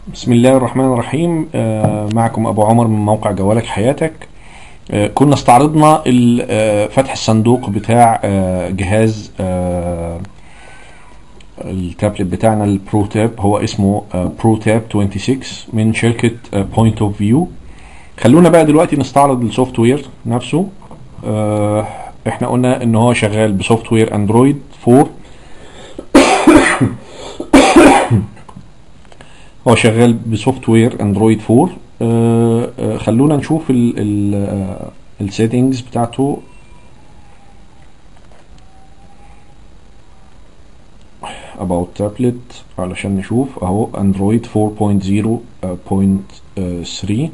بسم الله الرحمن الرحيم آه، معكم أبو عمر من موقع جوالك حياتك آه، كنا استعرضنا ال- آه، فتح الصندوق بتاع آه، جهاز آه، التابلت بتاعنا البرو تاب هو اسمه برو تاب 26 من شركة بوينت اوف فيو خلونا بقى دلوقتي نستعرض السوفت وير نفسه آه، احنا قلنا ان هو شغال بسوفت وير اندرويد 4 هو شغال بسوفت وير اندرويد 4 آه، آه، خلونا نشوف السيتنجز بتاعته about tablet علشان نشوف اهو اندرويد 4.0.3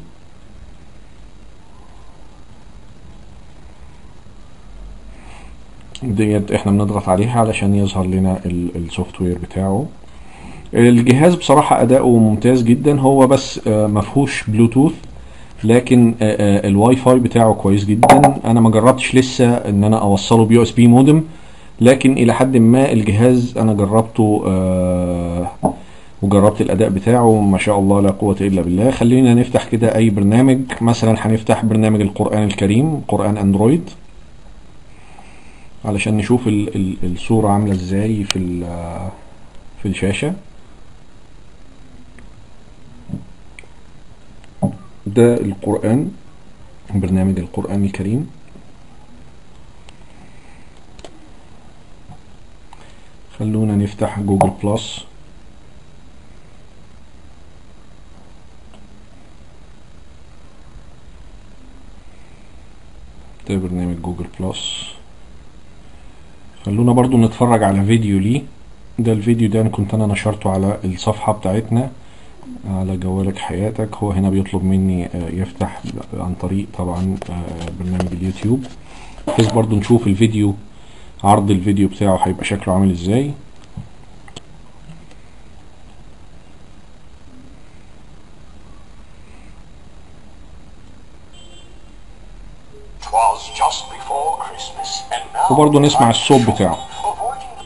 ديت احنا بنضغط عليها علشان يظهر لنا السوفت وير بتاعه الجهاز بصراحة أداؤه ممتاز جدا هو بس آه، مفهوش بلوتوث لكن آه، آه، الواي فاي بتاعه كويس جدا أنا ما جربتش لسه إن أنا أوصله بيو اس بي مودم لكن إلى حد ما الجهاز أنا جربته آه، وجربت الأداء بتاعه ما شاء الله لا قوة إلا بالله خلينا نفتح كده أي برنامج مثلا هنفتح برنامج القرآن الكريم قرآن أندرويد علشان نشوف ال- ال- الصورة عاملة إزاي في ال- في الشاشة ده القرآن برنامج القرآن الكريم خلونا نفتح جوجل بلس ده برنامج جوجل بلس خلونا برضو نتفرج على فيديو ليه ده الفيديو ده أنا كنت انا نشرته على الصفحة بتاعتنا على جوالك حياتك هو هنا بيطلب مني آه، يفتح عن طريق طبعا آه، برنامج اليوتيوب بحيث برضو نشوف الفيديو عرض الفيديو بتاعه هيبقى شكله عامل ازاي Twas just before Christmas, and now وبرضو نسمع الصوت بتاعه avoiding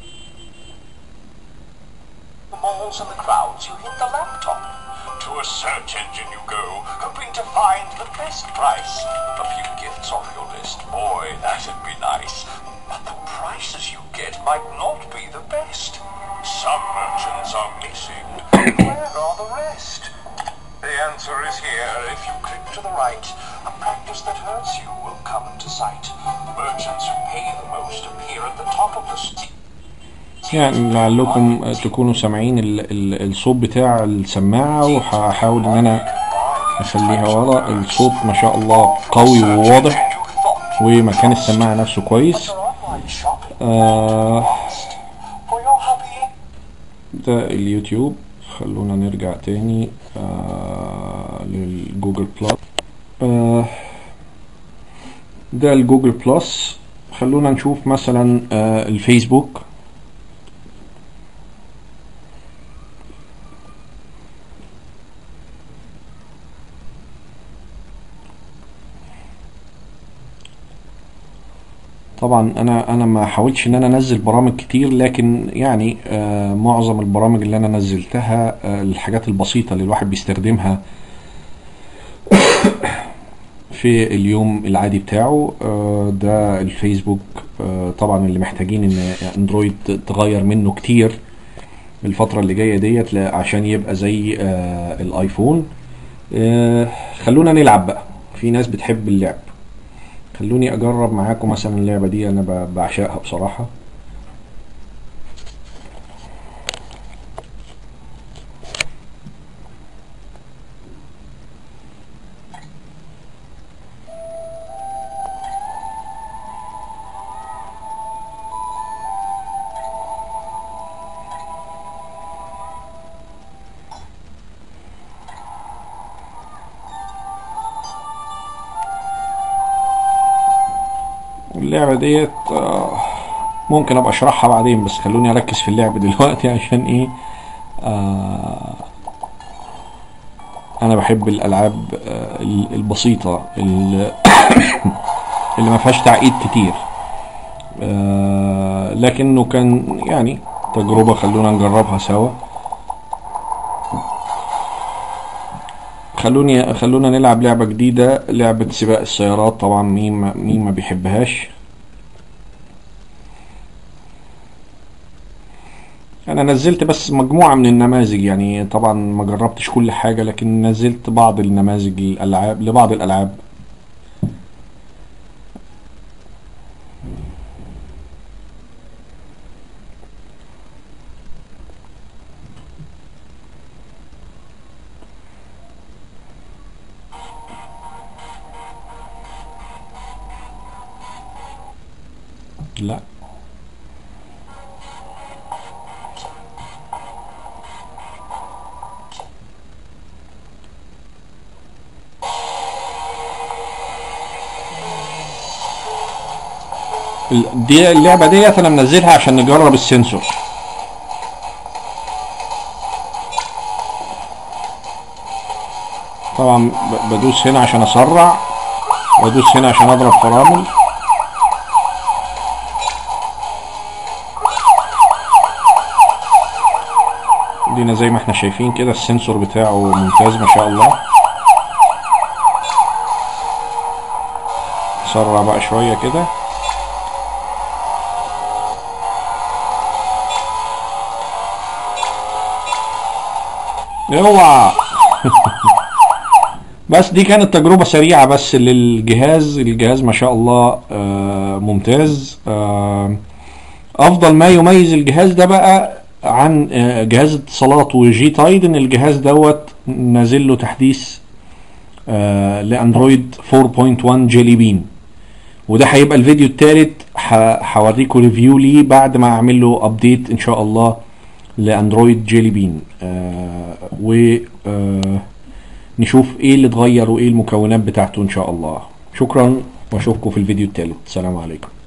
the malls and the crowds, you hit the laptop. To a search engine you go, hoping to find the best price. A few gifts off your list, boy, that'd be nice. But the prices you get might not be the best. Some merchants are missing. Where are the rest? The answer is here if you click to the right. A practice that hurts you will come into sight. Merchants who pay the most appear at the top of the street. يعني لعلكم تكونوا سامعين ال- ال- الصوت بتاع السماعة وهحاول ان انا اخليها ورا الصوت ما شاء الله قوي وواضح ومكان السماعة نفسه كويس آه For your hobby, ده اليوتيوب خلونا نرجع تاني آه للجوجل بلس آه ده الجوجل بلس خلونا نشوف مثلا آه الفيسبوك طبعا انا انا ما حاولتش ان انا انزل برامج كتير لكن يعني آه معظم البرامج اللي انا نزلتها آه الحاجات البسيطة اللي الواحد بيستخدمها في اليوم العادي بتاعه آه ده الفيسبوك آه طبعا اللي محتاجين ان اندرويد تغير منه كتير الفترة اللي جاية ديت ل- عشان يبقى زي آه الايفون آه خلونا نلعب بقى في ناس بتحب اللعب خلوني اجرب معاكم مثلا اللعبة دي انا ب- بعشقها بصراحة اللعبة ديت آه، ممكن ابقى اشرحها بعدين بس خلوني اركز في اللعب دلوقتي عشان ايه آه انا بحب الالعاب آه، ال- البسيطة ال- اللي ما فيهاش تعقيد كتير آه لكنه كان يعني تجربة خلونا نجربها سوا خلوني خلونا نلعب لعبة جديدة لعبة سباق السيارات طبعا مين ما مين ما بيحبهاش انا نزلت بس مجموعة من النماذج يعني طبعا ما جربتش كل حاجة لكن نزلت بعض النماذج الالعاب لبعض الالعاب لا ال- دي اللعبة ديت انا منزلها عشان نجرب السنسور طبعا ب- بدوس هنا عشان اسرع وادوس هنا عشان اضرب فرامل دينا زي ما احنا شايفين كده السنسور بتاعه ممتاز ما شاء الله سرع بقى شوية كده اوعى بس دي كانت تجربة سريعة بس للجهاز الجهاز ما شاء الله آه، ممتاز آه، افضل ما يميز الجهاز ده بقى عن آه، جهاز اتصالات وجي تايد ان الجهاز دوت نازل له تحديث آه، لاندرويد 4.1 جيلي بين وده هيبقى الفيديو الثالث هوريكم ريفيو ليه بعد ما اعمل له ابديت ان شاء الله لاندرويد جيلي بين آه و آه نشوف ايه اللي اتغير وايه المكونات بتاعته ان شاء الله شكرا واشوفكم في الفيديو الثالث السلام عليكم